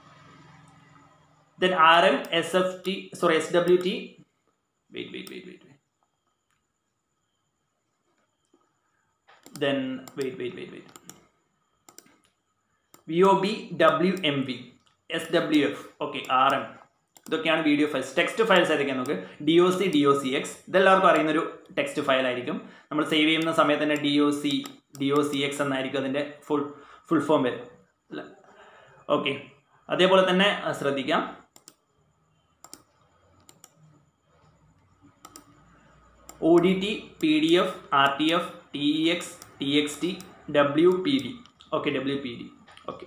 then R M S F T sorry S W T wait wait wait wait then wait wait wait wait VOB WMV SWF okay RM ഇതൊക്കെയാണ് video files text files ഏതൊക്കെയാണ് നമുക്ക് D O C D O C X ഇതെല്ലാവർക്കും അറിയുന്നൊരു text file ആയിരിക്കും നമ്മൾ save ചെയ്യുന്ന സമയത്ത് തന്നെ D O C D O C X എന്നായിരിക്കും അതിൻ്റെ ഫുൾ ഫുൾ ഫോം വരും അല്ല ഓക്കെ അതേപോലെ തന്നെ അഹ് ശ്രദ്ധിക്കാം O D T P D F R T F T E X T X T W P D okay W P D okay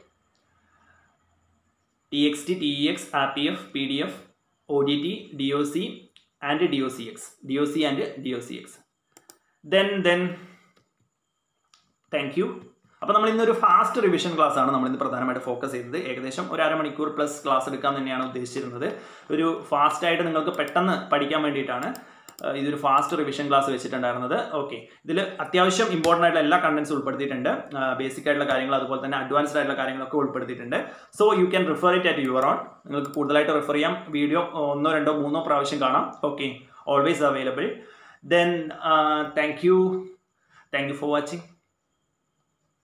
T X T T E X R T F P D F O D T D O C and D O C X D O C and D O C X then then thank you അപ്പോൾ നമ്മൾ ഇന്നൊരു fast revision class ആണ് നമ്മൾ ഇന്ന് പ്രധാനമായിട്ട് focus ചെയ്തത് ഏകദേശം ഒരു അരമണിക്കൂർ പ്ലസ് ക്ലാസ് എടുക്കാൻ തന്നെയാണ് ഉദ്ദേശിച്ചിരുന്നത് ഒരു ഫാസ്റ്റ് ആയിട്ട് നിങ്ങൾക്ക് പെട്ടെന്ന് പഠിക്കാൻ വേണ്ടിയിട്ടാണ് ഏഹ് ഇതൊരു ഫാസ്റ്റ് റിവിഷൻ ക്ലാസ് വെച്ചിട്ടുണ്ടായിരുന്നത് ഓക്കെ ഇതിൽ അത്യാവശ്യം ഇമ്പോർട്ടൻ്റ് ആയിട്ടുള്ള എല്ലാ കണ്ടന്റ്സും ഉൾപ്പെടുത്തിയിട്ടുണ്ട് ബേസിക് ആയിട്ടുള്ള കാര്യങ്ങൾ അതുപോലെ തന്നെ അഡ്വാൻസ്ഡ് ആയിട്ടുള്ള കാര്യങ്ങളൊക്കെ ഉൾപ്പെടുത്തിയിട്ടുണ്ട് so you can refer it at your own നിങ്ങൾക്ക് കൂടുതലായിട്ട് റിഫർ ചെയ്യാം വീഡിയോ ഒന്നോ രണ്ടോ മൂന്നോ പ്രാവശ്യം കാണാം okay always available then thank you thank you for watching